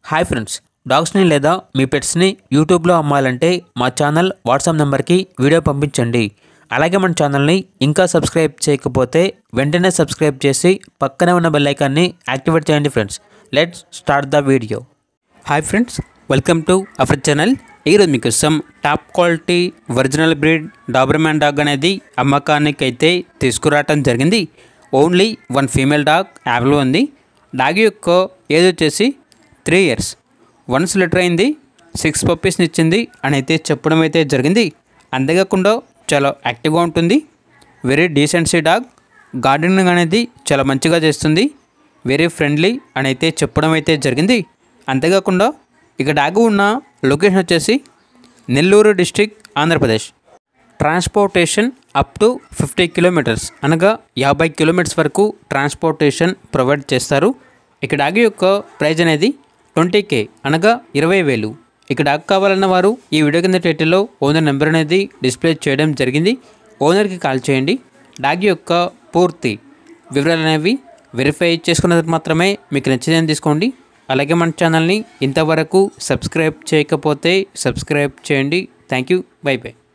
hi friends డాగ్స్ని లేదా మీ పెట్స్ని యూట్యూబ్లో అమ్మాలంటే మా ఛానల్ వాట్సాప్ నెంబర్కి వీడియో పంపించండి అలాగే మన ఛానల్ని ఇంకా సబ్స్క్రైబ్ చేయకపోతే వెంటనే సబ్స్క్రైబ్ చేసి పక్కనే ఉన్న బెల్ ఐకాన్ని యాక్టివేట్ చేయండి friends let's start the video hi friends welcome to our channel ఈరోజు మీకోసం top quality original breed Doberman dog అనేది అమ్మకానికి అయితే తీసుకురావటం జరిగింది ఓన్లీ వన్ ఫీమేల్ డాగ్ యావ్లో ఉంది డాగ్ యొక్క ఏజ్ వచ్చేసి త్రీ ఇయర్స్ వన్స్ లిటర్ అయింది సిక్స్ పప్పీస్ని ఇచ్చింది అని అయితే చెప్పడం అయితే జరిగింది అంతేకాకుండా చాలా యాక్టివ్గా ఉంటుంది వెరీ డీసెన్సీ డాగ్ గార్డెనింగ్ అనేది చాలా మంచిగా చేస్తుంది వెరీ ఫ్రెండ్లీ అని అయితే చెప్పడం అయితే జరిగింది అంతేకాకుండా ఇక డాగ్ ఉన్న లొకేషన్ వచ్చేసి Nellore district Andhra Pradesh transportation up to fifty kilometres అనగా యాభై కిలోమీటర్స్ వరకు ట్రాన్స్పోర్టేషన్ ప్రొవైడ్ చేస్తారు ఇక డాగ్ యొక్క ప్రైజ్ అనేది ట్వంటీ కే అనగా ఇరవై వేలు ఇక డాగ్ కావాలన్న వారు ఈ వీడియో కింద టైటిల్లో ఓనర్ నెంబర్ అనేది డిస్ప్లే చేయడం జరిగింది ఓనర్కి కాల్ చేయండి డాగ్ యొక్క పూర్తి వివరాలు అనేవి వెరిఫై చేసుకున్నది మాత్రమే మీకు నచ్చిందని తీసుకోండి అలాగే మన ఛానల్ని ఇంతవరకు సబ్స్క్రైబ్ చేయకపోతే సబ్స్క్రైబ్ చేయండి థ్యాంక్ యూ బై బై